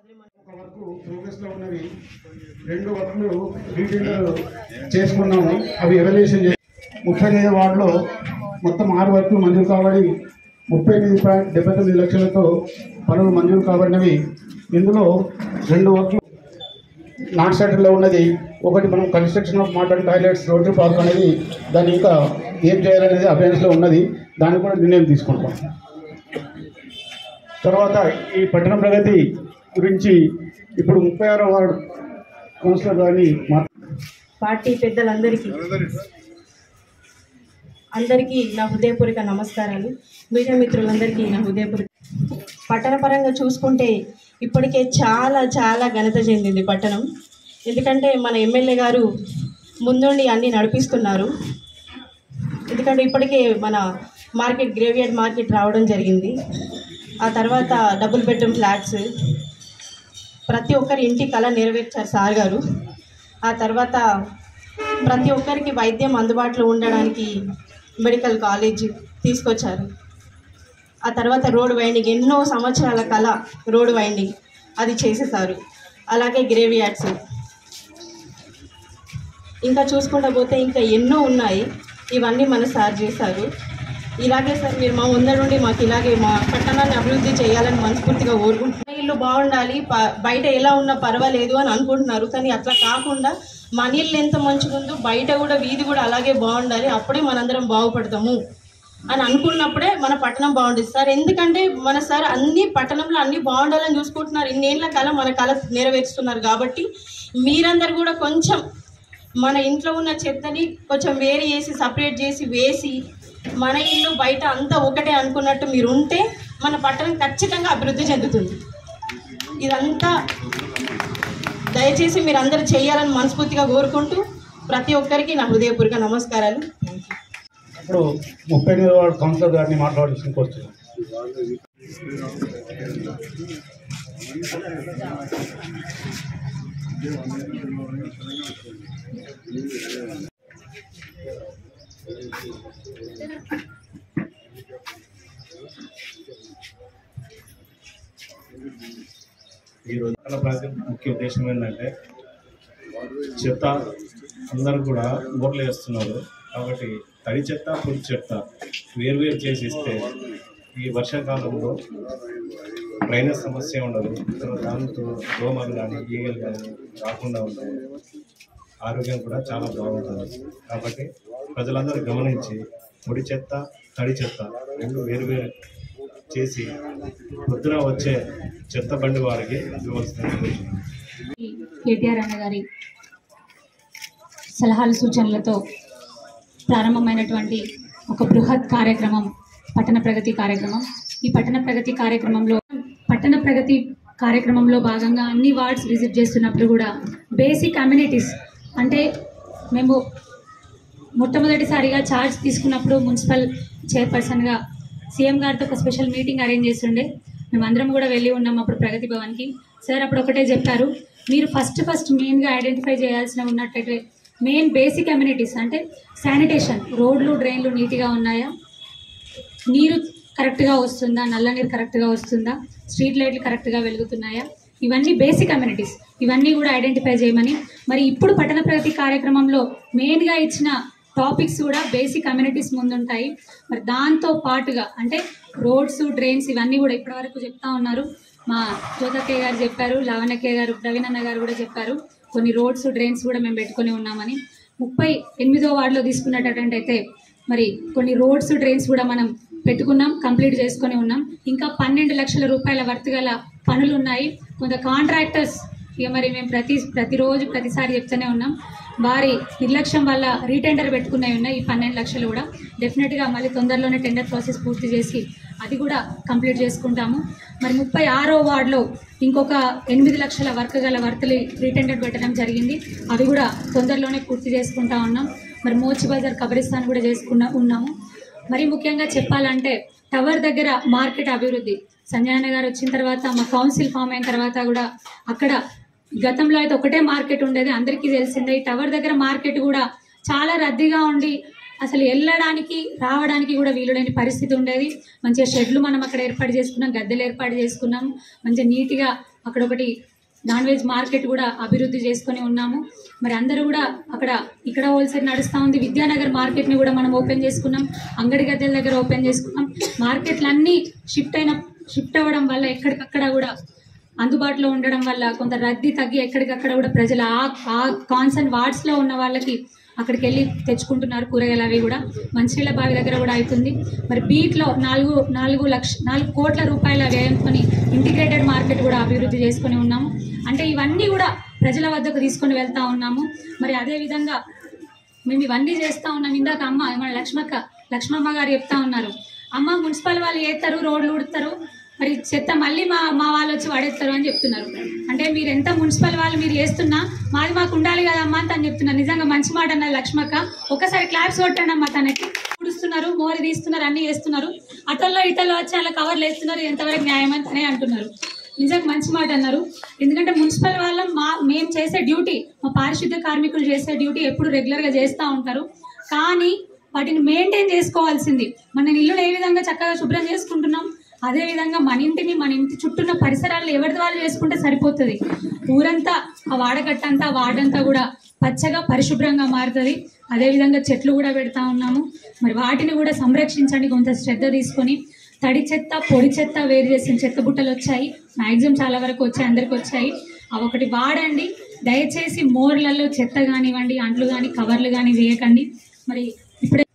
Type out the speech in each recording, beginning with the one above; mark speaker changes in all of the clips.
Speaker 1: ఒక work progress లో ఉన్నవి రెండు వర్క్లు డీటెయిల్ చేసుకున్నాము అవి ఎవల్యూషన్ చేసి ముప్పై ఐదు వార్డులో మొత్తం ఆరు వర్క్లు మంజూరు కాబడి ముప్పై ఎనిమిది పాయింట్ డెబ్బై తొమ్మిది లక్షలతో పనులు మంజూరు కాబడినవి ఇందులో రెండు వర్క్లు నాట్ సెంటర్లో ఉన్నది ఒకటి మనం construction of modern toilets rotary park అనేది దాన్ని ఇంకా ఏం చేయాలనేది అఫెన్స్లో ఉన్నది దాన్ని కూడా నిర్ణయం తీసుకుంటాం తర్వాత ఈ పట్టణ ప్రగతి గురించి ఇప్పుడు ముప్పై ఆరో వార్డు కౌన్సిలర్ గారిని మా-
Speaker 2: పార్టీ పెద్దలందరికీ అందరికీ నా హృదయపూర్వక నమస్కారాలు మీడియా మిత్రులందరికీ నా హృదయపూర్వక పట్టణ పరంగా చూసుకుంటే ఇప్పటికే చాలా చాలా ఘనత చెందింది పట్టణం ఎందుకంటే మన ఎమ్మెల్యే గారు ముందుండి అన్నీ నడిపిస్తున్నారు ఎందుకంటే ఇప్పటికే మన మార్కెట్ గ్రేవియార్డ్ మార్కెట్ రావడం జరిగింది ఆ తర్వాత డబుల్ బెడ్రూమ్ ఫ్లాట్స్ ప్రతి ఒక్కరి ఇంటి కళ నెరవేర్చారు సార్ గారు ఆ తర్వాత ప్రతి ఒక్కరికి వైద్యం అందుబాటులో ఉండడానికి మెడికల్ కాలేజ్ తీసుకొచ్చారు ఆ తర్వాత రోడ్ వైండింగ్ ఎన్నో సంవత్సరాల కళ రోడ్ వైండింగ్ అది చేసేసారు అలాగే గ్రేవీ యాడ్స్ ఇంకా చూసుకుంటా పోతే ఇంకా ఎన్నో ఉన్నాయి ఇవన్నీ మన సార్ చేశారు ఇలాగే సార్ మీరు మా ముందరుండి మాకు ఇలాగే మా పట్టణాన్ని అభివృద్ధి చేయాలని మనస్ఫూర్తిగా కోరుకుంటున్నాం ఇల్లు బాగుండాలి ప- బయట ఎలా ఉన్నా పర్వాలేదు అని అనుకుంటున్నారు కానీ అట్లా కాకుండా మన ఇల్లు ఎంత మంచిగా ఉందో బయట కూడా వీధి కూడా అలాగే బాగుండాలి అప్పుడే మనందరం బాగుపడతాము అని అనుకున్నప్పుడే మన పట్టణం బాగుంటుంది సార్ ఎందుకంటే మన సార్ అన్ని పట్టణంలో అన్ని బాగుండాలని చూసుకుంటున్నారు ఇన్నేళ్ల కళ మన కళ నెరవేరుస్తున్నారు కాబట్టి మీరందరూ కూడా కొంచెం మన ఇంట్లో ఉన్న చెత్తని కొంచెం వేరు చేసి సపరేట్ చేసి వేసి మన ఇల్లు బయట అంతా ఒకటే అనుకున్నట్టు మీరు ఉంటే మన పట్టణం ఖచ్చితంగా అభివృద్ధి చెందుతుంది ఇదంతా దయచేసి మీరు అందరూ చేయాలని మనస్ఫూర్తిగా కోరుకుంటూ ప్రతి ఒక్కరికి నా హృదయపూర్వక నమస్కారాలు
Speaker 1: ఇప్పుడు ముప్పై ఎనిమిది వార్డు కౌన్సిలర్ గారిని మాట్లాడాల్సిన కోరుతున్నాం
Speaker 3: ఈరోజు చాలా ప్రాజెక్ట్ ముఖ్య ఉద్దేశం ఏంటంటే చెత్త అందరూ కూడా ఊర్లు వేస్తున్నారు కాబట్టి తడి చెత్త పొడి చెత్త వేరువేరు చేసి ఇస్తే ఈ వర్షాకాలంలో డ్రైనేజ్ సమస్య ఉండదు తర్వాత దాంతో దోమలు కానీ ఈగలు కానీ రాకుండా ఉంటాయి ఆరోగ్యం కూడా చాలా బాగుంటుంది కాబట్టి ప్రజలందరూ గమనించి పొడి చెత్త తడి చెత్త రెండు వేరువేరు చేసి పొద్దున వచ్చే చెత్త బండి వారికి ఇవ్వాల్సిన కోరుతున్నాను.
Speaker 4: కేటీఆర్ అన్న గారి సలహాలు సూచనలతో ప్రారంభమైనటువంటి ఒక బృహత్ కార్యక్రమం పట్టణ ప్రగతి కార్యక్రమం ఈ పట్టణ ప్రగతి కార్యక్రమంలో పట్టణ ప్రగతి కార్యక్రమంలో భాగంగా అన్ని వార్డ్స్ విజిట్ చేస్తున్నప్పుడు కూడా బేసిక్ అమ్యూనిటీస్ అంటే మేము మొట్టమొదటిసారిగా ఛార్జ్ తీసుకున్నప్పుడు మున్సిపల్ చైర్పర్సన్గా సీఎం గారితో ఒక స్పెషల్ మీటింగ్ అరేంజ్ చేస్తుండే మేమందరం కూడా వెళ్ళి ఉన్నాం అప్పుడు ప్రగతి భవన్కి సార్ అప్పుడు ఒకటే చెప్పారు మీరు ఫస్ట్ ఫస్ట్ మెయిన్గా ఐడెంటిఫై చేయాల్సిన ఉన్నట్టయితే మెయిన్ బేసిక్ అమ్యూనిటీస్ అంటే శానిటేషన్ రోడ్లు డ్రైన్లు నీట్గా ఉన్నాయా నీరు కరెక్ట్గా వస్తుందా నల్ల నీరు కరెక్ట్గా వస్తుందా స్ట్రీట్ లైట్లు కరెక్ట్గా వెలుగుతున్నాయా ఇవన్నీ బేసిక్ కమ్యూనిటీస్ ఇవన్నీ కూడా ఐడెంటిఫై చేయమని మరి ఇప్పుడు పట్టణ ప్రగతి కార్యక్రమంలో మెయిన్గా ఇచ్చిన టాపిక్స్ కూడా బేసిక్ కమ్యూనిటీస్ ముందుంటాయి మరి దాంతో పాటుగా అంటే రోడ్స్ డ్రైన్స్ ఇవన్నీ కూడా ఇప్పటివరకు చెప్తా ఉన్నారు మా జ్యోతక్కయ్య గారు చెప్పారు లావణ్యక్కయ్య గారు ప్రవీణ్ అన్న గారు కూడా చెప్పారు కొన్ని రోడ్స్ డ్రైన్స్ కూడా మేము పెట్టుకొని ఉన్నామని ముప్పై ఎనిమిదో వార్డులో తీసుకున్నట్టయితే మరి కొన్ని రోడ్స్ డ్రైన్స్ కూడా మనం పెట్టుకున్నాం కంప్లీట్ చేసుకొని ఉన్నాం ఇంకా పన్నెండు లక్షల రూపాయల వర్త్ గల పనులు ఉన్నాయి కొంత కాంట్రాక్టర్స్ ఇక మరి మేము ప్రతి ప్రతిరోజు ప్రతిసారి చెప్తూనే ఉన్నాం వారి నిర్లక్ష్యం వల్ల రీటెండర్ పెట్టుకున్నవి ఉన్నాయి ఈ పన్నెండు లక్షలు కూడా డెఫినెట్గా మళ్ళీ తొందరలోనే టెండర్ ప్రాసెస్ పూర్తి చేసి అది కూడా కంప్లీట్ చేసుకుంటాము మరి ముప్పై ఆరో వార్డులో ఇంకొక ఎనిమిది లక్షల వర్క్ గల వర్తులు రీటెండర్ పెట్టడం జరిగింది అవి కూడా తొందరలోనే పూర్తి చేసుకుంటా ఉన్నాం మరి మోచి బజార్ కబరిస్తాన్ కూడా చేసుకున్న ఉన్నాము మరి ముఖ్యంగా చెప్పాలంటే టవర్ దగ్గర మార్కెట్ అభివృద్ధి సంజయన గారు వచ్చిన తర్వాత మా కౌన్సిల్ ఫామ్ అయిన తర్వాత కూడా అక్కడ గతంలో అయితే ఒకటే మార్కెట్ ఉండేది అందరికీ తెలిసిందే ఈ టవర్ దగ్గర మార్కెట్ కూడా చాలా రద్దీగా ఉండి అసలు వెళ్ళడానికి రావడానికి కూడా వీలులేని పరిస్థితి ఉండేది మంచిగా షెడ్లు మనం అక్కడ ఏర్పాటు చేసుకున్నాం గద్దెలు ఏర్పాటు చేసుకున్నాం మంచిగా నీట్గా అక్కడ ఒకటి నాన్ వెజ్ మార్కెట్ కూడా అభివృద్ధి చేసుకొని ఉన్నాము మరి అందరూ కూడా అక్కడ ఇక్కడ హోల్సేల్ నడుస్తూ ఉంది విద్యానగర్ మార్కెట్ని కూడా మనం ఓపెన్ చేసుకున్నాం అంగడి గద్దెల దగ్గర ఓపెన్ చేసుకున్నాం మార్కెట్లు అన్నీ షిఫ్ట్ అయిన షిఫ్ట్ అవ్వడం వల్ల ఎక్కడికక్కడ కూడా అందుబాటులో ఉండడం వల్ల కొంత రద్దీ తగ్గి ఎక్కడికక్కడ కూడా ప్రజలు ఆ ఆ కాన్సర్న్ వార్డ్స్లో ఉన్న వాళ్ళకి అక్కడికి వెళ్ళి తెచ్చుకుంటున్నారు కూరగాయలు అవి కూడా మంచినీళ్ళ బావి దగ్గర కూడా అవుతుంది మరి బీట్లో నాలుగు నాలుగు లక్ష నాలుగు కోట్ల రూపాయల వ్యయంతో ఇంటిగ్రేటెడ్ మార్కెట్ కూడా అభివృద్ధి చేసుకొని ఉన్నాము అంటే ఇవన్నీ కూడా ప్రజల వద్దకు తీసుకొని వెళ్తా ఉన్నాము మరి అదే విధంగా మేము ఇవన్నీ చేస్తా ఉన్నాం ఇందాక అమ్మ మన లక్ష్మక్క లక్ష్మమ్మ గారు చెప్తా ఉన్నారు అమ్మ మున్సిపల్ వాళ్ళు ఏస్తారు రోడ్లు ఉడతారు మరి చెత్త మళ్ళీ మా మా వాళ్ళు వచ్చి పడేస్తారు అని చెప్తున్నారు అంటే మీరు ఎంత మున్సిపల్ వాళ్ళు మీరు చేస్తున్నా మాది మాకు ఉండాలి కదమ్మా అని తను చెప్తున్నారు నిజంగా మంచి మాట అన్నది లక్ష్మక్క ఒకసారి క్లాప్స్ కొట్టండి అమ్మా తనకి ఉడుస్తున్నారు మోరి తీస్తున్నారు అన్ని చేస్తున్నారు అటల్లో ఇటల్లో వచ్చి అలా కవర్లు వేస్తున్నారు ఎంతవరకు న్యాయం అని అంటున్నారు నిజంగా మంచి మాట అన్నారు ఎందుకంటే మున్సిపల్ వాళ్ళం మా మేము చేసే డ్యూటీ మా పారిశుద్ధ్య కార్మికులు చేసే డ్యూటీ ఎప్పుడు రెగ్యులర్గా చేస్తూ ఉంటారు కానీ వాటిని మెయింటైన్ చేసుకోవాల్సింది మన ఇల్లును ఏ విధంగా చక్కగా శుభ్రం చేసుకుంటున్నాం అదే విధంగా మన ఇంటిని మన ఇంటి చుట్టూన్న పరిసరాలు ఎవరిది వాళ్ళు చేసుకుంటే సరిపోతుంది ఊరంతా ఆ వాడగట్టంతా ఆ వార్డంతా కూడా పచ్చగా పరిశుభ్రంగా మారుతుంది అదేవిధంగా చెట్లు కూడా పెడతా ఉన్నాము మరి వాటిని కూడా సంరక్షించండి కొంత శ్రద్ధ తీసుకొని తడి చెత్త పొడి చెత్త వేరు చేసిన చెత్త బుట్టలు వచ్చాయి మ్యాక్సిమం చాలా వరకు వచ్చాయి అందరికి వచ్చాయి అవి ఒకటి వాడండి దయచేసి మోర్లలో చెత్త కానివ్వండి అంట్లు కానీ కవర్లు కానీ వేయకండి మరి ఇప్పుడే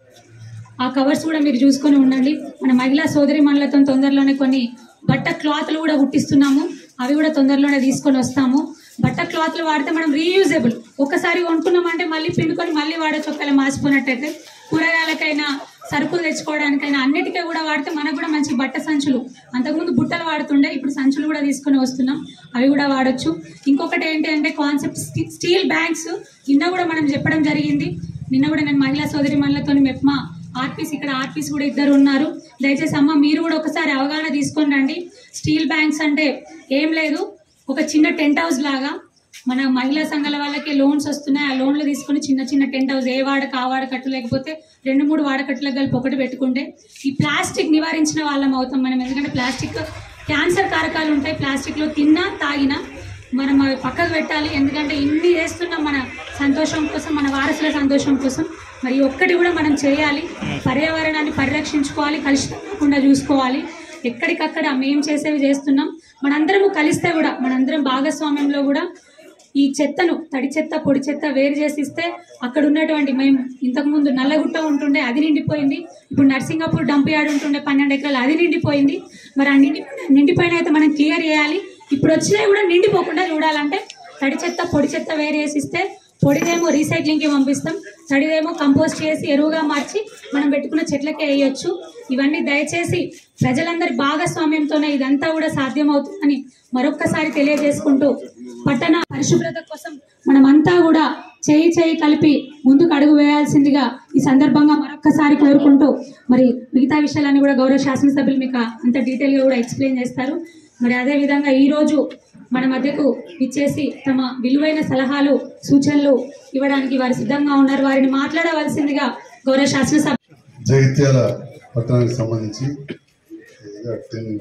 Speaker 4: ఆ కవర్స్ కూడా మీరు చూసుకొని ఉండండి మన మహిళా సోదరి మనలతో తొందరలోనే కొన్ని బట్ట క్లాత్లు కూడా కుట్టిస్తున్నాము అవి కూడా తొందరలోనే తీసుకొని వస్తాము బట్ట క్లాత్లు వాడితే మనం రీయూజబుల్ ఒకసారి కొనుక్కున్నామంటే మళ్ళీ పిండుకొని మళ్ళీ వాడచ్చు ఒకవేళ మాసిపోయినట్టయితే కూరగాయలకైనా సరుకులు తెచ్చుకోవడానికైనా అన్నిటికీ కూడా వాడితే మనకు కూడా మంచి బట్ట సంచులు అంతకుముందు బుట్టలు వాడుతుండే ఇప్పుడు సంచులు కూడా తీసుకొని వస్తున్నాం అవి కూడా వాడొచ్చు ఇంకొకటి ఏంటి అంటే కాన్సెప్ట్ స్టీల్ బ్యాగ్స్ నిన్న కూడా మనం చెప్పడం జరిగింది నిన్న కూడా నేను మహిళా సోదరి మహిళతో మెప్మా ఆర్పీస్ ఇక్కడ ఆర్పీస్ కూడా ఇద్దరు ఉన్నారు దయచేసి అమ్మ మీరు కూడా ఒకసారి అవగాహన తీసుకొని రండి స్టీల్ బ్యాంక్స్ అంటే ఏం లేదు ఒక చిన్న టెంట్ హౌస్ లాగా మన మహిళా సంఘాల వాళ్ళకి లోన్స్ వస్తున్నాయి ఆ లోన్లు తీసుకొని చిన్న చిన్న టెంట్ హౌస్ ఏ వాడక ఆ వాడకట్టు లేకపోతే రెండు మూడు వాడకట్టులకు కలిపి ఒకటి పెట్టుకుంటే ఈ ప్లాస్టిక్ నివారించిన వాళ్ళం అవుతాం మనం ఎందుకంటే ప్లాస్టిక్ క్యాన్సర్ కారకాలు ఉంటాయి ప్లాస్టిక్లో తిన్నా తాగినా మనం అవి పక్కకు పెట్టాలి ఎందుకంటే ఇన్ని చేస్తున్నాం మన సంతోషం కోసం మన వారసుల సంతోషం కోసం మరి ఒక్కటి కూడా మనం చేయాలి పర్యావరణాన్ని పరిరక్షించుకోవాలి కలుషితం కాకుండా చూసుకోవాలి ఎక్కడికక్కడ మేము చేసేవి చేస్తున్నాం మనందరము కలిస్తే కూడా మనందరం భాగస్వామ్యంలో కూడా ఈ చెత్తను తడి చెత్త పొడి చెత్త వేరు చేసి ఇస్తే అక్కడ ఉన్నటువంటి మేము ఇంతకుముందు నల్లగుట్ట ఉంటుండే అది నిండిపోయింది ఇప్పుడు నర్సింగాపూర్ డంప్ యార్డ్ ఉంటుండే పన్నెండు ఎకరాలు అది నిండిపోయింది మరి ఆ నిండి నిండిపోయిన అయితే మనం క్లియర్ చేయాలి ఇప్పుడు వచ్చినవి కూడా నిండిపోకుండా చూడాలంటే తడి చెత్త పొడి చెత్త వేరు చేసి ఇస్తే పొడిదేమో రీసైక్లింగ్కి పంపిస్తాం తడిదేమో కంపోస్ట్ చేసి ఎరువుగా మార్చి మనం పెట్టుకున్న చెట్లకే వేయొచ్చు ఇవన్నీ దయచేసి ప్రజలందరి భాగస్వామ్యంతోనే ఇదంతా కూడా సాధ్యమవుతుందని మరొక్కసారి తెలియజేసుకుంటూ పట్టణ పరిశుభ్రత కోసం మనమంతా కూడా చేయి చేయి కలిపి ముందుకు అడుగు వేయాల్సిందిగా ఈ సందర్భంగా మరొక్కసారి కోరుకుంటూ మరి మిగతా విషయాలన్నీ కూడా గౌరవ శాసనసభ్యులు మీకు అంత డీటెయిల్గా కూడా ఎక్స్ప్లెయిన్ చేస్తారు మరి అదే విధంగా ఈ రోజు మన మధ్యకు ఇచ్చేసి తమ విలువైన సలహాలు సూచనలు ఇవ్వడానికి వారు సిద్ధంగా ఉన్నారు వారిని మాట్లాడవలసిందిగా గౌరవ శాసనసభ
Speaker 5: జగిత్యాల పట్టణానికి సంబంధించి ఇదిగా టెన్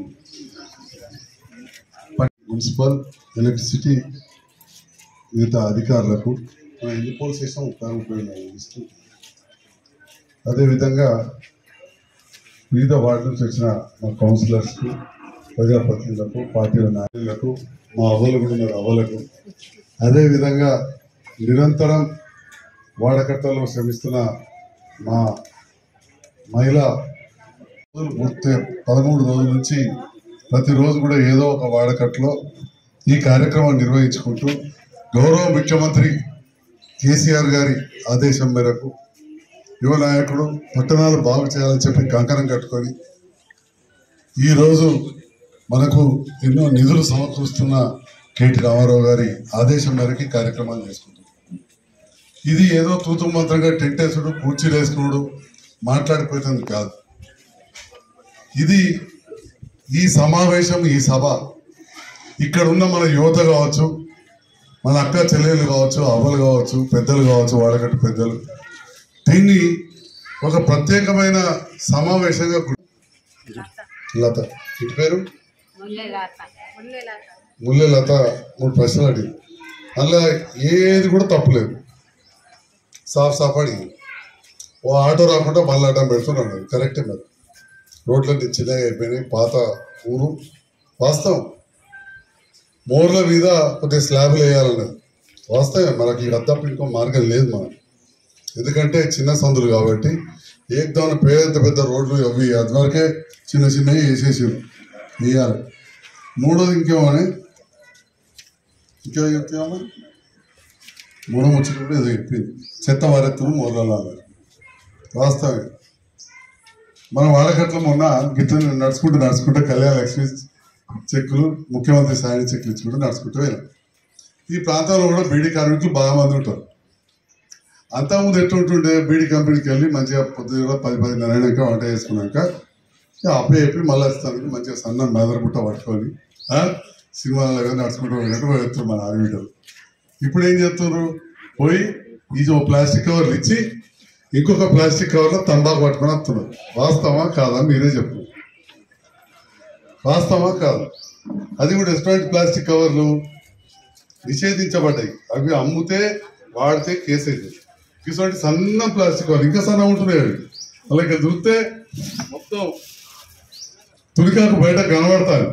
Speaker 5: మున్సిపల్ ఎలక్ట్రిసిటీ మిగతా అధికారులకు మనం ఎన్ని పోల్స్ చేసాం ముప్పై ముప్పై ఉన్నాయి ఇస్తూ అదేవిధంగా వివిధ వార్డు నుంచి వచ్చిన మా కౌన్సిలర్స్కు ప్రజాప్రతినిధులకు పార్టీల నాయకులకు మా అవ్వలు కూడా ఉన్నారు అవ్వలకు అదేవిధంగా నిరంతరం వాడకట్టలో శ్రమిస్తున్న మా మహిళ పూర్తి పదమూడు రోజుల నుంచి ప్రతిరోజు కూడా ఏదో ఒక వాడకట్లో ఈ కార్యక్రమం నిర్వహించుకుంటూ గౌరవ ముఖ్యమంత్రి కేసీఆర్ గారి ఆదేశం మేరకు యువ నాయకుడు పట్టణాలు బాగు చేయాలని చెప్పి కంకణం కట్టుకొని ఈరోజు మనకు ఎన్నో నిధులు సమకూరుస్తున్న కేటీ రామారావు గారి ఆదేశం మేరకు ఈ కార్యక్రమాలు చేసుకుంటున్నాం ఇది ఏదో తూతు మంత్రంగా టెంట్ వేసుడు కుర్చీలు వేసుకున్నాడు మాట్లాడిపోతుంది కాదు ఇది ఈ సమావేశం ఈ సభ ఇక్కడ ఉన్న మన యువత కావచ్చు మన అక్క చెల్లెలు కావచ్చు అవ్వలు కావచ్చు పెద్దలు కావచ్చు వాడకట్టు పెద్దలు దీన్ని ఒక ప్రత్యేకమైన సమావేశంగా గు- లత ఇంటి పేరు ముల్లెలత మూడు ప్రశ్నలు అడిగింది అందులో ఏది కూడా తప్పులేదు సాఫ్ సాఫ్ అడిగింది ఓ ఆటో రాకుండా మళ్ళీ అడ్డం పెడుతున్నాడు కరెక్టే మరి రోడ్లన్నీ చిన్నగా అయిపోయినాయి పాత ఊరు వాస్తవం మోర్ల మీద కొద్దిగా స్లాబ్లు వేయాలన్నది వాస్తవమే మనకి ఈ తప్ప ఇంకో మార్గం లేదు మనం ఎందుకంటే చిన్న సందులు కాబట్టి ఏకదాన పెద్ద పెద్ద రోడ్లు అవి అదివరకే చిన్న చిన్నవి వేసేసి వేయాలి మూడోది ఇంకేమని ఇంకే ఇంకేమని మూడో ముచ్చట కూడా ఏదో చెప్పింది చెత్త వారెత్తును మూలలో అన్నారు వాస్తవమే మనం వాడకట్ల మొన్న గిట్ల నడుచుకుంటూ నడుచుకుంటే కళ్యాణ లక్ష్మి చెక్కులు ముఖ్యమంత్రి సాయం చెక్కులు ఇచ్చుకుంటూ నడుచుకుంటూ వెళ్ళాం ఈ ప్రాంతంలో కూడా బీడీ కార్మికులు బాగా మంది ఉంటారు అంతకుముందు ఎట్లుంటుండే బీడీ కంపెనీకి వెళ్ళి మంచిగా పొద్దున పది పదిన్నర అయినాక వంట చేసుకున్నాక ఇక అప్పుడే చెప్పి మళ్ళీ వస్తానికి మంచిగా సన్న మెదర్ బుట్ట పట్టుకొని ఆ, సినిమాలో కానీ నడుచుకుంటూ వెళ్ళినట్టు వెళ్తారు మన ఆర్మీటర్లు ఇప్పుడు ఏం చేస్తున్నారు పోయి ఈ ఓ ప్లాస్టిక్ కవర్లు ఇచ్చి ఇంకొక ప్లాస్టిక్ కవర్లో తంబాకు పట్టుకొని వస్తున్నారు వాస్తవమా కాదా మీరే చెప్పు వాస్తవమా కాదు అది కూడా రెస్టారెంట్ ప్లాస్టిక్ కవర్లు నిషేధించబడ్డాయి అవి అమ్ముతే వాడితే కేసేది ఇటువంటి సన్న ప్లాస్టిక్ కవర్లు ఇంకా సన్న ఉంటున్నాయి అవి అలాగే దొరికితే మొత్తం తులికాకు బయట కనబడతాను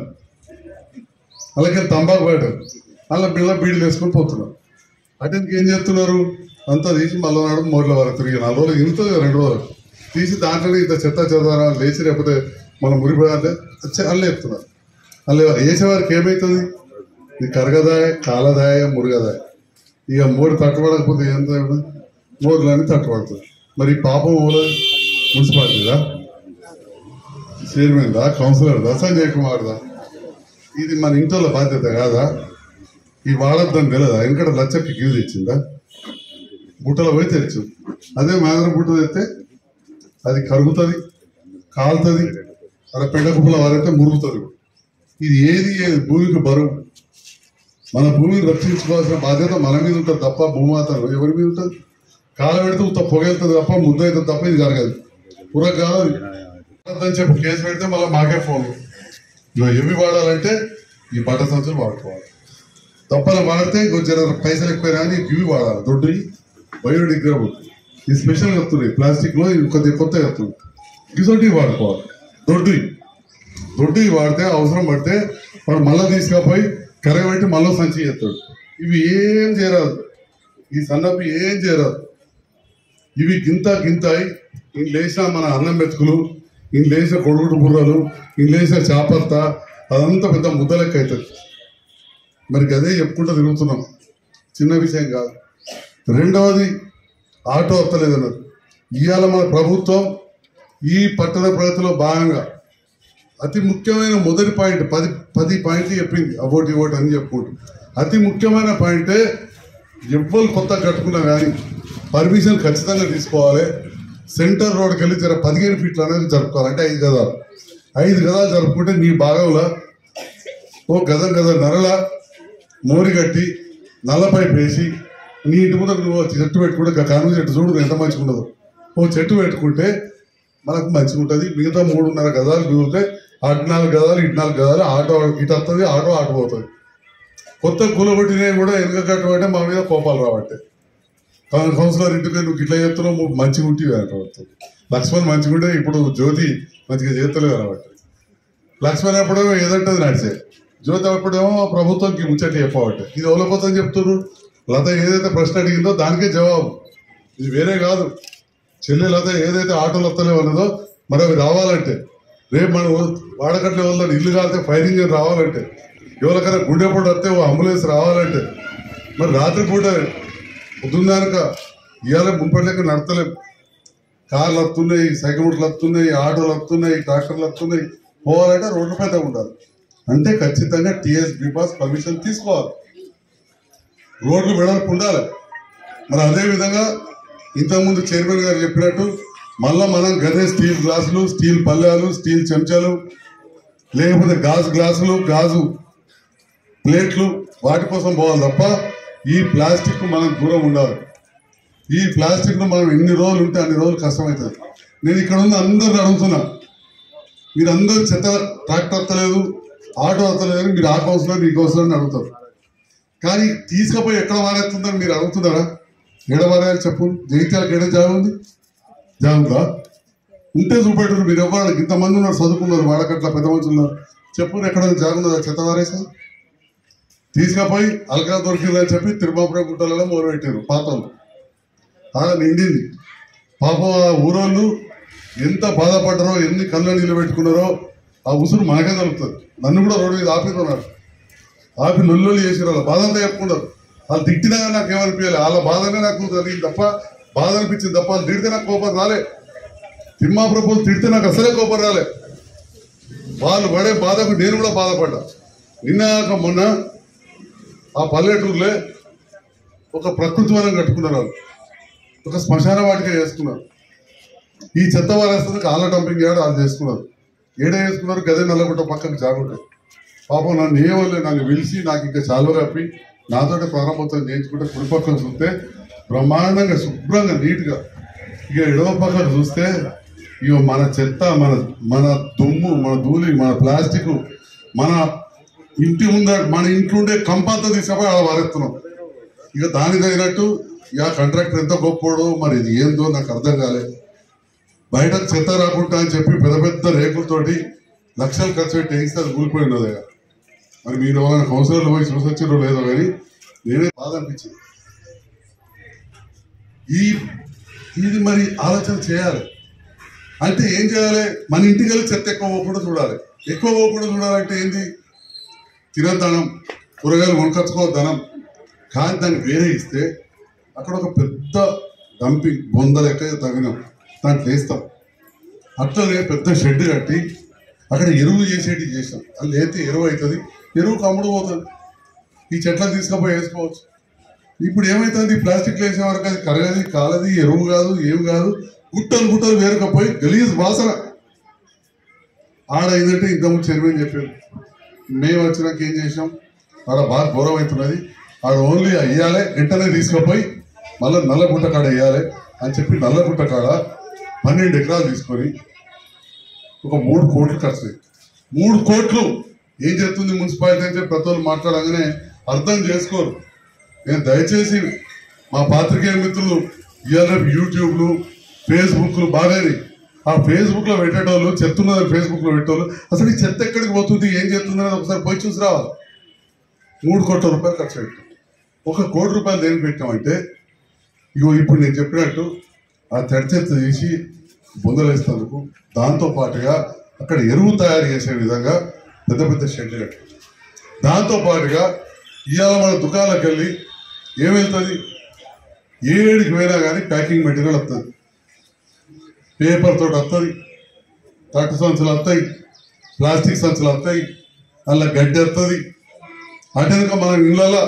Speaker 5: అలాగే తంబాకు బయట అలా బిళ్ళ బీడీలు వేసుకొని పోతున్నారు అటెందుకు ఏం చేస్తున్నారు అంతా తీసి మళ్ళీ నాడు మూడుల వరకు తిరిగి నాలుగు రోజులు ఇంతుంది కదా రెండు రోజులు తీసి దాంట్లోనే ఇంత చెత్త చెదారా లేచి లేకపోతే మనం మురిపోయాలంటే అల్లే ఎత్తున్నారు అల్లే వేసేవారికి ఏమవుతుంది ఇది కరగదాయ కాలదాయ మురుగదాయ ఇక మూడు తట్టుబడకపోతే ఏం చేయడం మూడులన్నీ తట్టుబడుతుంది మరి ఈ పాపం ఊళ్ళో మున్సిపాలిటీదా చైర్మన్ దా కౌన్సిలర్ దా సంజయ్ కుమార్ దా ఇది మన ఇంట్లో బాధ్యత కాదా ఈ వాడద్దని తెలియదా ఎందుకంటే లచ్చకి క్యూ తెచ్చిందా బుట్టలో పోయి తెచ్చు అదే మేదర బుట్ట తెస్తే అది కరుగుతుంది కాలుతుంది అలా పెండ కుప్పలో వారైతే మురుగుతుంది ఇది ఏది ఏది భూమికి బరువు మన భూమిని రక్షించుకోవాల్సిన బాధ్యత మన మీద ఉంటుంది తప్ప భూమాత ఎవరి మీద ఉంటుంది కాలు పెడితే ఉత్త పొగెళ్తుంది తప్ప ముద్ద అవుతుంది తప్ప ఇది జరగదు పుర కాదు అని చెప్పి కేసు పెడితే మళ్ళీ మాకే ఫోన్ ఇగో ఎవి వాడాలంటే ఈ బట్ట సంచులు వాడుకోవాలి తప్పన వాడితే కొంచెం పైసలు ఎక్కువ అని ఇవి వాడాలి దొడ్డు బయోడిగ్రేడబుల్ ఈ స్పెషల్ వస్తున్నాయి ప్లాస్టిక్ లో ఇవి కొద్దిగా కొత్తగా వస్తుంది ఇటువంటి వాడుకోవాలి దొడ్డు దొడ్డు వాడితే అవసరం పడితే వాడు మళ్ళీ తీసుకపోయి కరగబెట్టి మళ్ళీ సంచి చేస్తాడు ఇవి ఏం చేయరాదు ఈ సన్నపు ఏం చేయరాదు ఇవి గింత గింతాయి ఇవి లేచిన మన అన్నం మెతుకులు ఇవి లేచిన కొడుగుడు బుర్రలు ఇవి లేచిన చాపత్త అదంతా పెద్ద ముద్దలెక్క అవుతుంది మరి అదే చెప్పుకుంటూ తిరుగుతున్నాం చిన్న విషయం కాదు రెండవది ఆటో వస్తలేదన్నారు ఇవాళ మన ప్రభుత్వం ఈ పట్టణ ప్రగతిలో భాగంగా అతి ముఖ్యమైన మొదటి పాయింట్ పది పది పాయింట్లు చెప్పింది అవోటి ఇవ్వటి అని చెప్పుకుంటూ అతి ముఖ్యమైన పాయింటే ఎవ్వరు కొత్త కట్టుకున్నా కానీ పర్మిషన్ ఖచ్చితంగా తీసుకోవాలి సెంటర్ రోడ్కి వెళ్ళి జర పదిహేను ఫీట్లు అనేది జరుపుకోవాలి అంటే ఐదు గదాలు ఐదు గదాలు జరుపుకుంటే నీ భాగంలో ఓ గదం గదం నరల మోరి కట్టి నల్లపై వేసి నీ ఇంటి ముందర నువ్వు ఒక చెట్టు పెట్టుకుంటే కనుక చెట్టు చూడు ఎంత మంచిగా ఉండదు ఓ చెట్టు పెట్టుకుంటే మనకు మంచిగా ఉంటుంది మిగతా మూడున్నర గదాలు మిగిలితే అటు నాలుగు గదాలు ఇటు నాలుగు గదాలు ఆటో ఇటు వస్తుంది ఆటో ఆటో పోతుంది కొత్త కూలగొట్టినవి కూడా వెనుక కట్టబట్టే మా మీద కోపాలు రాబట్టే కౌన్- కౌన్సిలర్ ఇంటికి నువ్వు ఇట్లా చెప్తున్నావు నువ్వు మంచిగా ఉంటివి అంటారు లక్ష్మణ్ మంచిగా ఉంటే ఇప్పుడు జ్యోతి మంచిగా చేస్తలేదు అనబట్టి లక్ష్మణ్ ఎప్పుడో ఏదంటది నడిచే జ్యోతి అప్పుడేమో ప్రభుత్వంకి ముచ్చట్లు చెప్పబట్టే ఇది ఎవరి కోసం చెప్తున్నారు లత ఏదైతే ప్రశ్న అడిగిందో దానికే జవాబు ఇది వేరే కాదు చెల్లె లత ఏదైతే ఆటోలు వస్తలేవు అన్నదో మరి అవి రావాలంటే రేపు మనం వాడకట్లే వాళ్ళని ఇల్లు కాలితే ఫైర్ ఇంజిన్ రావాలంటే ఎవరికైనా గుండెపోటు వస్తే ఓ అంబులెన్స్ రావాలంటే మరి రాత్రి పూట పొద్దున్నాక ఇవాళ ముప్పటిలెక్క నడతలేం కార్లు వస్తున్నాయి సైకిల్ వస్తున్నాయి ఆటోలు వస్తున్నాయి ట్రాక్టర్లు వస్తున్నాయి పోవాలంటే రోడ్డు మీద ఉండాలి అంటే ఖచ్చితంగా టిఎస్ బాస్ పర్మిషన్ తీసుకోవాలి రోడ్లు వెడల్పు ఉండాలి మరి అదే విధంగా ఇంతకుముందు చైర్మన్ గారు చెప్పినట్టు మళ్ళా మనం గదే స్టీల్ గ్లాసులు స్టీల్ పళ్ళాలు స్టీల్ చెంచాలు లేకపోతే గాజు గ్లాసులు గాజు ప్లేట్లు వాటి కోసం పోవాలి తప్ప ఈ ప్లాస్టిక్ మనం దూరం ఉండాలి ఈ ప్లాస్టిక్ ను మనం ఎన్ని రోజులు ఉంటే అన్ని రోజులు కష్టమవుతుంది నేను ఇక్కడ ఉన్న అందరిని అడుగుతున్నా మీరందరూ చెత్త ట్రాక్టర్ వస్తలేదు ఆటో వస్తలేదని మీరు ఆ కౌన్సిలర్ ఈ కౌన్సిలర్ అని అడుగుతారు కానీ తీసుకుపోయి ఎక్కడ మారేస్తుందని మీరు అడుగుతున్నారా ఎక్కడ మారేయాలి చెప్పు జగిత్యాలకు ఎక్కడ జాగా ఉంది జాగా ఉందా ఉంటే చూపెట్టారు మీరు ఎవరు ఇంతమంది ఉన్నారు చదువుకున్నారు వాళ్ళకట్లా పెద్ద మనుషులు ఉన్నారు చెప్పు ఎక్కడ జాగా ఉన్నదా చెత్త మారేసా తీసుకుపోయి అలకా దొరికిందని చెప్పి తిరుమాపురం గుట్టలలో మొదలు పెట్టారు పాతలు ఆడ నిండింది పాపం ఆ ఊరోళ్ళు ఎంత బాధపడ్డారో ఎన్ని కళ్ళ నీళ్ళు పెట్టుకున్నారో ఆ ఉసురు మనకే తలుపుతుంది నన్ను కూడా రోడ్డు మీద ఆపిస్తున్నారు ఆపి నొల్లు చేసారు వాళ్ళ బాధ అంతా చెప్పుకున్నారు వాళ్ళు తిట్టినా కానీ నాకు ఏమనిపించాలి వాళ్ళ బాధనే నాకు తెలియదు తప్ప బాధ అనిపించింది తప్ప వాళ్ళు తిడితే నాకు కోపం రాలే తిమ్మాపురం తిడితే నాకు అసలే కోపం రాలే వాళ్ళు పడే బాధకు నేను కూడా బాధపడ్డా నిన్న కాక మొన్న ఆ పల్లెటూరులే ఒక ప్రకృతి వనం కట్టుకున్నారు వాళ్ళు ఒక శ్మశాన వాటిక చేసుకున్నారు ఈ చెత్త వారేస్తానికి ఆల డంపింగ్ యార్డ్ వాళ్ళు చేసుకున్నారు ఏడ చేసుకున్నారు గదే నల్లగుట్ట పక్కకు జాగుంటాయి పాపం నన్ను ఏమలే నన్ను పిలిచి నాకు ఇంకా చాలు కప్పి నాతోటి ప్రారంభోత్సవం చేయించుకుంటే కుడి పక్కన చూస్తే బ్రహ్మాండంగా శుభ్రంగా నీట్గా ఇక ఎడవ పక్కన చూస్తే ఇక మన చెత్త మన మన దుమ్ము మన ధూళి మన ప్లాస్టిక్ మన ఇంటి ముందర మన ఇంట్లో ఉండే కంపంతా తీసుకుపోయి అలా వారెత్తున్నాం ఇక దానికి తగినట్టు ఇక కాంట్రాక్టర్ ఎంత గొప్పోడో మరి ఇది ఏందో నాకు అర్థం కాలేదు బయటకు చెత్త రాకుండా అని చెప్పి పెద్ద పెద్ద రేకులతోటి లక్షలు ఖర్చు పెట్టి వేయిస్తే అది కూలిపోయినది మరి మీరు ఎవరైనా కౌన్సిలర్లు పోయి చూసొచ్చారో లేదో కానీ నేనే బాధ అనిపించింది ఈ ఇది మరి ఆలోచన చేయాలి అంటే ఏం చేయాలి మన ఇంటికి వెళ్ళి చెత్త ఎక్కువ పోకుండా చూడాలి ఎక్కువ పోకుండా చూడాలంటే ఏంది తినద్దనం కూరగాయలు కొనుకొచ్చుకోవద్దనం కానీ దాన్ని వేరే ఇస్తే అక్కడ ఒక పెద్ద డంపింగ్ బొంద లెక్క తగినాం దాంట్లో వేస్తాం అట్లనే పెద్ద షెడ్ కట్టి అక్కడ ఎరువు చేసేటి చేసాం అది లేతే ఎరువు అవుతుంది ఎరువు కమ్ముడు పోతుంది ఈ చెట్లను తీసుకుపోయి వేసుకోవచ్చు ఇప్పుడు ఏమవుతుంది ప్లాస్టిక్ వేసే వరకు అది కరగది కాలది ఎరువు కాదు ఏం కాదు గుట్టలు గుట్టలు వేరుకపోయి గలీజ్ వాసన ఆడ ఏంటంటే ఇంతకుముందు చైర్మన్ చెప్పారు మేము వచ్చినాక ఏం చేసాం ఆడ బాగా గౌరవం అవుతున్నది ఆడ ఓన్లీ వేయాలి వెంటనే తీసుకుపోయి మళ్ళీ నల్లగుంట కాడ వేయాలి అని చెప్పి నల్లగుంట కాడ పన్నెండు ఎకరాలు తీసుకొని ఒక మూడు కోట్లు ఖర్చు అయ్యింది. మూడు కోట్లు ఏం చెప్తుంది మున్సిపాలిటీ అని చెప్పి ప్రతి ఒళ్ళు మాట్లాడగానే అర్థం చేసుకోరు నేను దయచేసి మా పాత్రికేయ మిత్రులు ఇవాళ యూట్యూబ్లు ఫేస్బుక్లు బాగానే ఆ ఫేస్బుక్ లో పెట్టేటోళ్ళు చెత్త ఉన్నదని ఫేస్బుక్ లో పెట్టేవాళ్ళు అసలు ఈ చెత్త ఎక్కడికి పోతుంది ఏం చేస్తుందని ఒకసారి పోయి చూసి రావాలి మూడు కోట్ల రూపాయలు ఖర్చు పెట్టాం ఒక కోటి రూపాయలు దేనికి పెట్టామంటే ఇగో ఇప్పుడు నేను చెప్పినట్టు ఆ తడి చెత్త తీసి బొందలేస్తేందుకు దాంతో పాటుగా అక్కడ ఎరువు తయారు చేసే విధంగా పెద్ద పెద్ద షెడ్లు కట్టాం దాంతో పాటుగా ఇవాళ మన దుకాణాలకు వెళ్ళి ఏం వెళ్తుంది ఏడికి పోయినా కానీ ప్యాకింగ్ మెటీరియల్ వస్తుంది పేపర్ తోటి వస్తుంది తట్టు సంచులు వస్తాయి ప్లాస్టిక్ సంచులు వస్తాయి అలా గడ్డి వస్తుంది అటెనక మన ఇళ్ళలో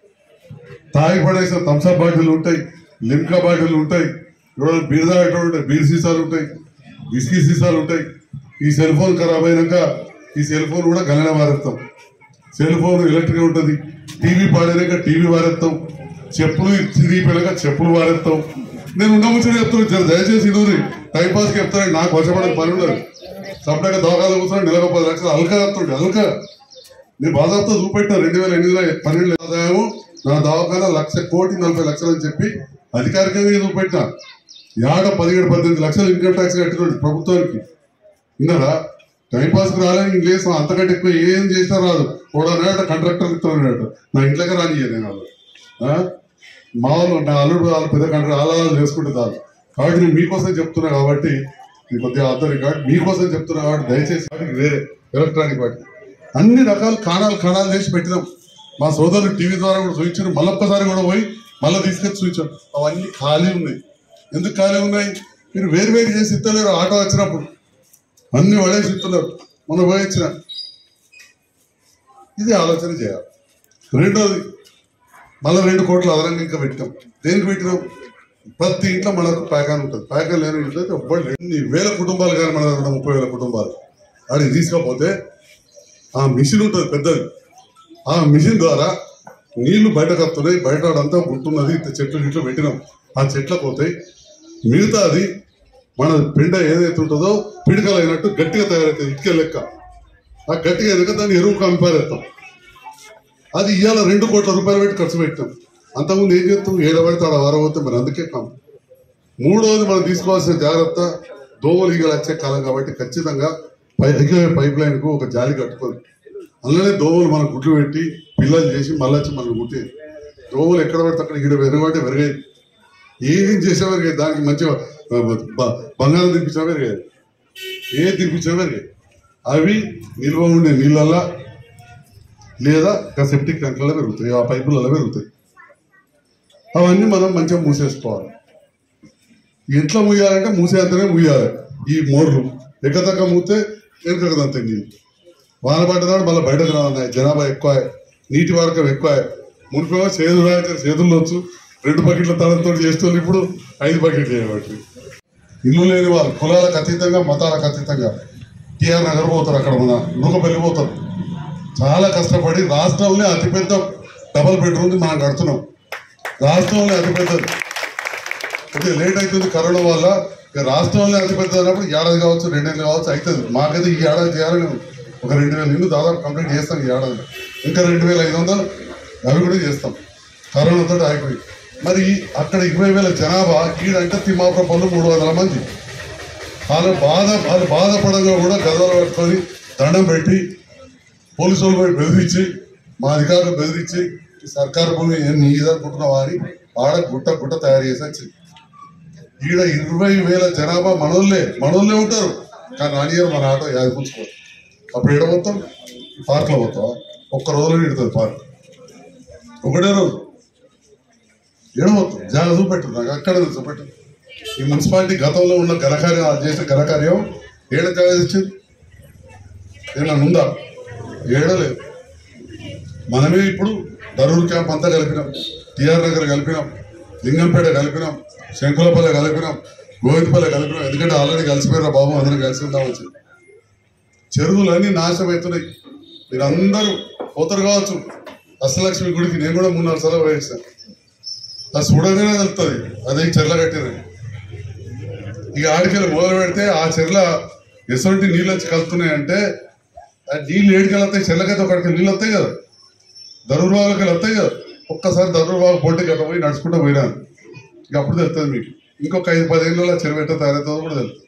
Speaker 5: తాగి పడేసిన థమ్స్అప్ బాటిల్ ఉంటాయి లిమ్కా బాటిల్ ఉంటాయి ఎవరైనా బీర్ తాగేటోడు ఉంటాయి బీర్ సీసాలు ఉంటాయి విస్కీ సీసాలు ఉంటాయి ఈ సెల్ ఫోన్ ఖరాబ్ అయినాక ఈ సెల్ ఫోన్ కూడా గలన మారేస్తాం సెల్ ఫోన్ ఎలక్ట్రిక్ ఉంటుంది టీవీ పాడైనాక టీవీ వారేస్తాం చెప్పులు తిరిగిపోయినాక చెప్పులు వారేస్తాం నేను ఉన్న ముచ్చట చెప్తాను జర దయచేసి ఇదూరి టైం పాస్కి చెప్తాను నాకు వశపడే పని ఉండదు సపరేట్గా దోకాలు కూర్చొని నెలకు పది లక్షలు అల్కా చెప్తుండే అల్కా నేను బాధాప్తో చూపెట్టిన రెండు వేల ఎనిమిదిలో పన్నెండు ఆదాయము నా దవాఖాన లక్ష కోటి నలభై లక్షలు అని చెప్పి అధికారికంగా చూపెట్టిన ఏడ పదిహేడు పద్దెనిమిది లక్షలు ఇన్కమ్ ట్యాక్స్ కట్టినాడు ప్రభుత్వానికి విన్నారా టైం పాస్ రాలేదు ఇంగ్లీష్ అంతకంటే ఎక్కువ ఏం చేసినా రాదు కూడా కాంట్రాక్టర్ ఇస్తున్నాడు నా ఇంట్లోకి రాని నేను వాళ్ళు ఆ? మా వాళ్ళు నా అల్లుడు వాళ్ళు పెద్ద కంట్రీ ఆలాలు చేసుకుంటే చాలు కాబట్టి నేను మీకోసం చెప్తున్నా కాబట్టి ఇది కొద్దిగా అర్థం కాబట్టి మీకోసం చెప్తున్నా కాబట్టి దయచేసి వాటికి వేరే ఎలక్ట్రానిక్ వాటికి అన్ని రకాల కాణాలు కాణాలు చేసి పెట్టినాం మా సోదరులు టీవీ ద్వారా కూడా చూపించారు మళ్ళొక్కసారి కూడా పోయి మళ్ళీ తీసుకొచ్చి చూపించాం అవన్నీ ఖాళీ ఉన్నాయి ఎందుకు ఖాళీ ఉన్నాయి మీరు వేరు వేరు చేసి ఇస్తలేరు ఆటో వచ్చినప్పుడు అన్ని పడేసి ఇస్తున్నారు మొన్న పోయి ఇచ్చిన ఇది ఆలోచన చేయాలి రెండోది మళ్ళీ రెండు కోట్లు అదనంగా ఇంకా పెట్టాం దేనికి పెట్టినాం ప్రతి ఇంట్లో మనకు ప్యాకాన్ ఉంటుంది ప్యాకాన్ లేని ఇంట్లో అయితే ఎవ్వరు లేరు. ఎన్ని వేల కుటుంబాలు కానీ మన దగ్గర ముప్పై వేల కుటుంబాలు అడిగి తీసుకోకపోతే ఆ మిషన్ ఉంటుంది పెద్దది ఆ మిషన్ ద్వారా నీళ్లు బయటకు వస్తున్నాయి బయట అంతా ఉంటున్నది ఇంత చెట్లు ఇట్లా పెట్టినాం ఆ చెట్లకు పోతాయి మిగతా అది మన పెండ ఏదైతే ఉంటుందో పిడికలు అయినట్టు గట్టిగా తయారవుతుంది ఇటుక లెక్క ఆ గట్టిగా ఎదుక దాన్ని ఎరువు కంపారేస్తాం అది ఇవాళ రెండు కోట్ల రూపాయలు పెట్టి ఖర్చు పెట్టాం అంతకుముందు ఏం చేస్తాం ఏడబడితే ఆడ వారబోతే మరి అందుకే కాం మూడోది మనం తీసుకోవాల్సిన జాగ్రత్త దోమలు ఈగలు వచ్చే కాలం కాబట్టి ఖచ్చితంగా పై పైప్ లైన్ కు ఒక జాలి కట్టుకోదు అందులోనే దోమలు మనం గుడ్లు పెట్టి పిల్లలు చేసి మళ్ళీ వచ్చి మనం గుట్టేది దోమలు ఎక్కడ పడితే అక్కడ ఇక్కడ వెరగబట్టి వెరగేది ఏం చేసే వెరిగేది దానికి మంచిగా బ- బంగారం తినిపించినా వెరిగేది ఏం తినిపించినా వెరిగేది అవి నిల్వ ఉండే నీళ్ళల్లా లేదా ఇంకా సెప్టిక్ ట్యాంకులలో పెరుగుతాయి ఆ పైపులలో పెరుగుతాయి అవన్నీ మనం మంచిగా మూసేసుకోవాలి ఇంట్లో మూయాలంటే మూసేంతనే మూయాలి ఈ మోర్లు ఎక్కదక్క మూతే వెనుకదంత నీళ్ళు వాన పడ్డదాడు మళ్ళీ బయటకు రావాలి జనాభా ఎక్కువ నీటి వాడకం ఎక్కువ మునిపేమో చేతులు రాయితే చేతుల్లో వచ్చు రెండు బకెట్ల తడంతో చేస్తుంది ఇప్పుడు ఐదు బకెట్లు చేయబట్టి ఇల్లు లేని వాళ్ళు కులాలకు అతీతంగా మతాలకు అతీతంగా టీఆర్ నగర్ పోతారు అక్కడ మన నూకపల్లి పోతారు చాలా కష్టపడి రాష్ట్రంలో అతిపెద్ద డబల్ బెడ్రూమ్ మనం కడుతున్నాం రాష్ట్రంలో అతిపెద్దది కొద్దిగా లేట్ అవుతుంది కరోనా వల్ల ఇక రాష్ట్రంలో అతిపెద్ద అన్నప్పుడు ఏడాది కావచ్చు రెండేళ్ళు కావచ్చు అవుతుంది మాకైతే ఈ ఏడాది చేయాలని ఒక రెండు వేల ఇల్లు దాదాపు కంప్లీట్ చేస్తాం ఈ ఏడాది ఇంకా రెండు వేల ఐదు వందలు అవి కూడా చేస్తాం కరోనాతో ఆగిపోయి మరి అక్కడ ఇరవై వేల జనాభా ఈడంటే తిమ్మాపురం పనులు మూడు వందల మంది వాళ్ళు బాధ వాళ్ళు బాధపడంగా కూడా గదవలు పట్టుకొని దండం పెట్టి పోలీసు వాళ్ళు పోయి బెదిరించి మా అధికారులు బెదిరించి ఈ సర్కారు భూమి ఏం నీదనుకుంటున్నావా అని ఆడ గుట్ట గుట్ట తయారు చేసి వచ్చింది ఈడ ఇరవై వేల జనాభా మనోళ్ళే మనోళ్ళే ఉంటారు కానీ రానియర్ మన ఆటో యాది పుంచుకోరు అప్పుడు ఏడ పోతాం పార్క్లో పోతావా ఒక్క రోజులో ఇడుతుంది పార్క్ ఒకటే రోజు ఏడ పోతాం జాగ్రత్త చూపెట్టు నాకు అక్కడ చూపెట్టు ఈ మున్సిపాలిటీ గతంలో ఉన్న ఘనకార్యం అది చేసిన ఘనకార్యం ఏడ జాగ్రత్త ఇచ్చింది ఏమైనా ఉందా ఏడలేదు మనమే ఇప్పుడు దరూర్ క్యాంప్ అంతా కలిపినాం టిఆర్ నగర్ కలిపినాం లింగంపేట కలిపినాం శంకులపల్లి కలిపినాం గోవిందపల్లి కలిపినాం ఎందుకంటే ఆల్రెడీ కలిసిపోయారా బాబు అందరం కలిసి ఉందాం వచ్చి చెరువులన్నీ నాశనం అవుతున్నాయి మీరు అందరూ పోతారు కావచ్చు అష్టలక్ష్మి గుడికి నేను కూడా మూడు నాలుగు సార్లు వేసాను అది చూడగానే తెలుస్తుంది అదే చెర్ల కట్టినది ఇక ఆడికెళ్ళి మొదలు పెడితే ఆ చెర్ల ఎటువంటి నీళ్ళు వచ్చి కలుతున్నాయి అంటే ఆ నీళ్ళు ఏడికెళ్ళి వస్తాయి చెర్లకైతే ఒకటికి నీళ్ళు వస్తాయి కదా దరువుబాగులకి వస్తాయి కదా ఒక్కసారి దరువుబాగు పొంటికి అట్లా పోయి నడుచుకుంటూ పోయినాను ఇక అప్పుడు తెలుస్తుంది మీకు ఇంకొక ఐదు పదిహేనులో చెరువు ఎట్ట తయారవుతుందో కూడా తెలుస్తుంది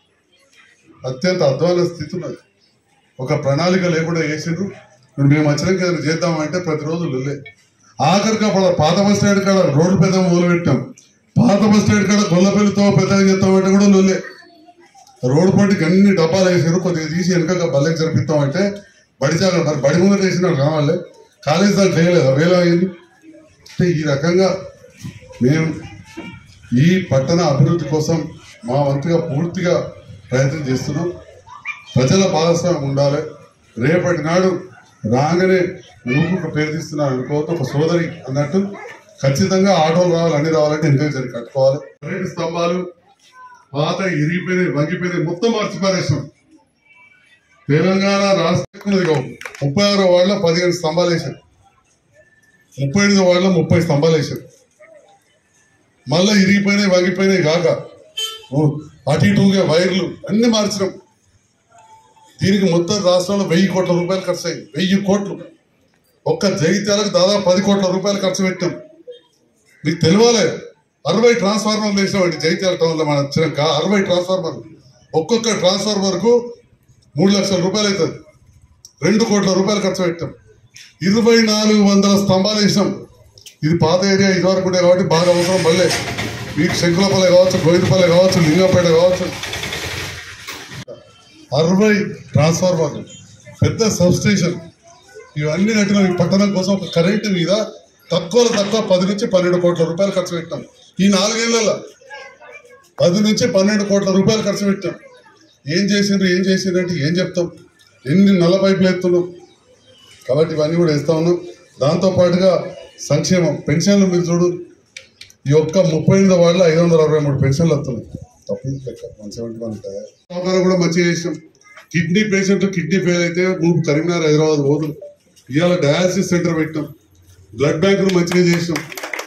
Speaker 5: అత్యంత అధ్వాన స్థితి ఉన్నది ఒక ప్రణాళిక లేకుండా వేసిండ్రు ఇప్పుడు మేము వచ్చినాక ఏదైనా చేద్దామంటే ప్రతిరోజు లొల్లే ఆఖరికి అప్పుడు పాత బస్ స్టాండ్ కాడ రోడ్డు పెద్ద మొదలు పెట్టాం పాత బస్ స్టాండ్ కాడ గొల్లపల్లితో పెద్దగా చేస్తామంటే కూడా లొల్లే రోడ్డు పంటికి అన్ని డబ్బాలు వేసారు కొద్దిగా తీసి వెనక బల్లెకి జరిపిస్తామంటే బడి జాగా మరి బడి ముందర వేసిన కావాలి కాలేజ్ దాంట్లో చేయలేదు వేల అయింది అంటే ఈ రకంగా మేము ఈ పట్టణ అభివృద్ధి కోసం మా వంతుగా పూర్తిగా ప్రయత్నం చేస్తున్నాం ప్రజల భాగస్వామ్యం ఉండాలి రేపటి నాడు రాగానే నువ్వు ఒక పేరు తీస్తున్నాను అనుకోవద్దు ఒక సోదరి అన్నట్టు ఖచ్చితంగా ఆటోలు రావాలి అన్ని రావాలంటే ఇంట్లో సరి కట్టుకోవాలి కరెంటు స్తంభాలు పాత ఇరిగిపోయినాయి వంగిపోయినాయి మొత్తం మార్చి పారేసాం తెలంగాణ రాష్ట్రం ముప్పై ఆరో వార్డులో పదిహేను స్తంభాలు వేశారు ముప్పై ఎనిమిది వార్డులో ముప్పై స్తంభాలు వేశారు మళ్ళీ ఇరిగిపోయినాయి వంగిపోయినాయి కాక ఓ, అటు ఇటుగా వైర్లు అన్ని మార్చినాం దీనికి మొత్తం రాష్ట్రంలో వెయ్యి కోట్ల రూపాయలు ఖర్చు అయ్యింది వెయ్యి కోట్లు ఒక్క జగిత్యాలకు దాదాపు పది కోట్ల రూపాయలు ఖర్చు పెట్టాం మీకు తెలియాలి అరవై ట్రాన్స్ఫార్మర్లు వేసామండి జగిత్యాల టౌన్లో మన వచ్చినాక అరవై ట్రాన్స్ఫార్మర్లు ఒక్కొక్క ట్రాన్స్ఫార్మర్కు మూడు లక్షల రూపాయలు అవుతుంది రెండు కోట్ల రూపాయలు ఖర్చు పెట్టాం ఇరవై నాలుగు వందల స్తంభాలు వేసాం ఇది పాత ఏరియా ఇదివరకు ఉండే కాబట్టి బాగా అవసరం మళ్ళీ మీకు శంకులపల్లి కావచ్చు గోవిందపల్లి కావచ్చు లింగంపేట కావచ్చు అరవై ట్రాన్స్ఫార్మర్లు పెద్ద సబ్ స్టేషన్ ఇవన్నీ కట్టిన ఈ పట్టణం కోసం ఒక కరెంటు మీద తక్కువలో తక్కువ పది నుంచి పన్నెండు కోట్ల రూపాయలు ఖర్చు పెట్టాం ఈ నాలుగేళ్లలో పది నుంచి పన్నెండు కోట్ల రూపాయలు ఖర్చు పెట్టాం ఏం చేసిండ్రు ఏం చేసిండ్రు అంటే ఏం చెప్తాం ఎన్ని నల్ల పైపులు ఎత్తున్నాం కాబట్టి ఇవన్నీ కూడా ఇస్తా ఉన్నాం దాంతో పాటుగా సంక్షేమం పెన్షన్లు మీరు చూడు ఈ ఒక్క ముప్పై ఎనిమిది వార్డులో ఐదు వందల అరవై మూడు పెన్షన్లు వస్తున్నాయి తప్పింది లెక్క వన్ సెవెంటీ వన్ సౌకర్యం కూడా మంచిగా చేసాం కిడ్నీ పేషెంట్ కిడ్నీ ఫెయిల్ అయితే మూడు కరీంనగర్ హైదరాబాద్ పోదు ఇవాళ డయాలసిస్ సెంటర్ పెట్టాం బ్లడ్ బ్యాంకులు మంచిగా చేసాం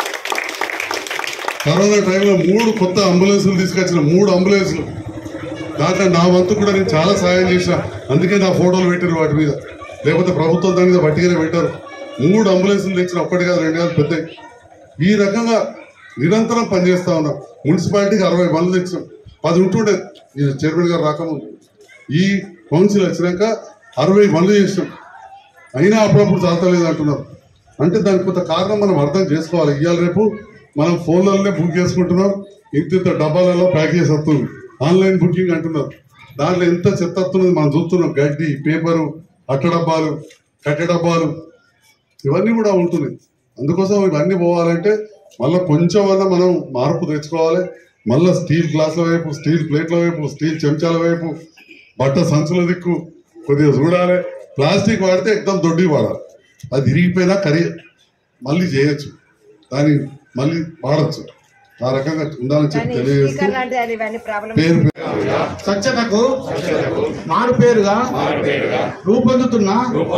Speaker 5: కరోనా టైంలో మూడు కొత్త అంబులెన్సులు తీసుకొచ్చిన మూడు అంబులెన్సులు దాంట్లో నా వంతు కూడా నేను చాలా సహాయం చేసిన అందుకే నా ఫోటోలు పెట్టారు వాటి మీద లేకపోతే ప్రభుత్వం దాని మీద వట్టిగానే పెట్టారు మూడు అంబులెన్సులు తెచ్చిన ఒక్కటి కాదు రెండు కాదు పెద్ద ఈ రకంగా నిరంతరం పనిచేస్తా ఉన్నాం మున్సిపాలిటీకి అరవై బండ్లు తెచ్చాం పది ఉంటుండే ఈ చైర్మన్ గారు రాకముందు ఈ కౌన్సిల్ వచ్చినాక అరవై బండ్లు చేసినాం అయినా అప్పుడప్పుడు చాలతలేదు అంటున్నారు అంటే దానికి కొంత కారణం మనం అర్థం చేసుకోవాలి ఇవాళ రేపు మనం ఫోన్లలోనే బుక్ చేసుకుంటున్నాం ఇంత ఇంత డబ్బాలలో ప్యాకేజ్ వస్తుంది ఆన్లైన్ బుకింగ్ అంటున్నారు దాంట్లో ఎంత చెత్త వస్తున్నది మనం చూస్తున్నాం గడ్డి పేపరు అట్ట డబ్బాలు కట్టె డబ్బాలు ఇవన్నీ కూడా ఉంటుంది అందుకోసం ఇవన్నీ పోవాలంటే మళ్ళీ కొంచెం అన్నా మనం మార్పు తెచ్చుకోవాలి మళ్ళీ స్టీల్ గ్లాసుల వైపు స్టీల్ ప్లేట్ల వైపు స్టీల్ చెంచాల వైపు బట్ట సంచుల దిక్కు కొద్దిగా చూడాలి ప్లాస్టిక్ వాడితే ఎక్దం దొడ్డి వాడాలి అది ఇరిగిపోయినా కరి మళ్ళీ చేయొచ్చు దాన్ని మళ్ళీ వాడచ్చు ఆ రకంగా ఉండాలని చెప్పి తెలియజేస్తూ పేరు
Speaker 1: స్వచ్ఛతకు మారు పేరుగా రూపొందుతున్న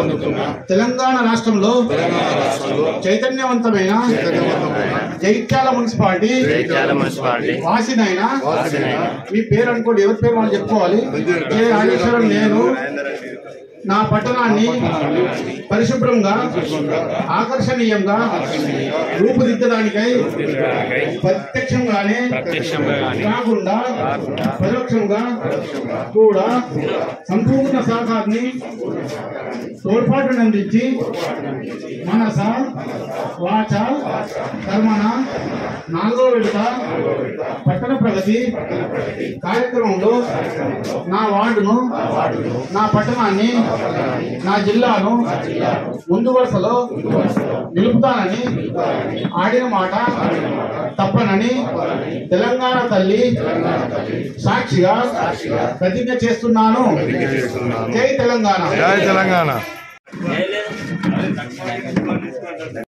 Speaker 1: తెలంగాణ రాష్ట్రంలో చైతన్యవంతమైన జగిత్యాల మున్సిపాలిటీ వాసినైనా మీ పేరు అనుకోండి ఎవరి పేరు వాళ్ళు చెప్పుకోవాలి ఏ రాజేశ్వరం నేను నా పట్టణాన్ని పరిశుభ్రంగా ఆకర్షణీయంగా రూపుదిద్దడానికై ప్రత్యక్షంగానే కాకుండా పరోక్షంగా కూడా సంపూర్ణ సహకారాన్ని తోడ్పాటును అందించి మనస వాచ కర్మణ నాలుగో విడత పట్టణ ప్రగతి కార్యక్రమంలో నా వార్డును నా పట్టణాన్ని నా జిల్లాను ముందు వరుసలో నిలుపుతానని ఆడిన మాట తప్పనని తెలంగాణ తల్లి సాక్షిగా ప్రతిజ్ఞ చేస్తున్నాను జై తెలంగాణ
Speaker 6: జై తెలంగాణ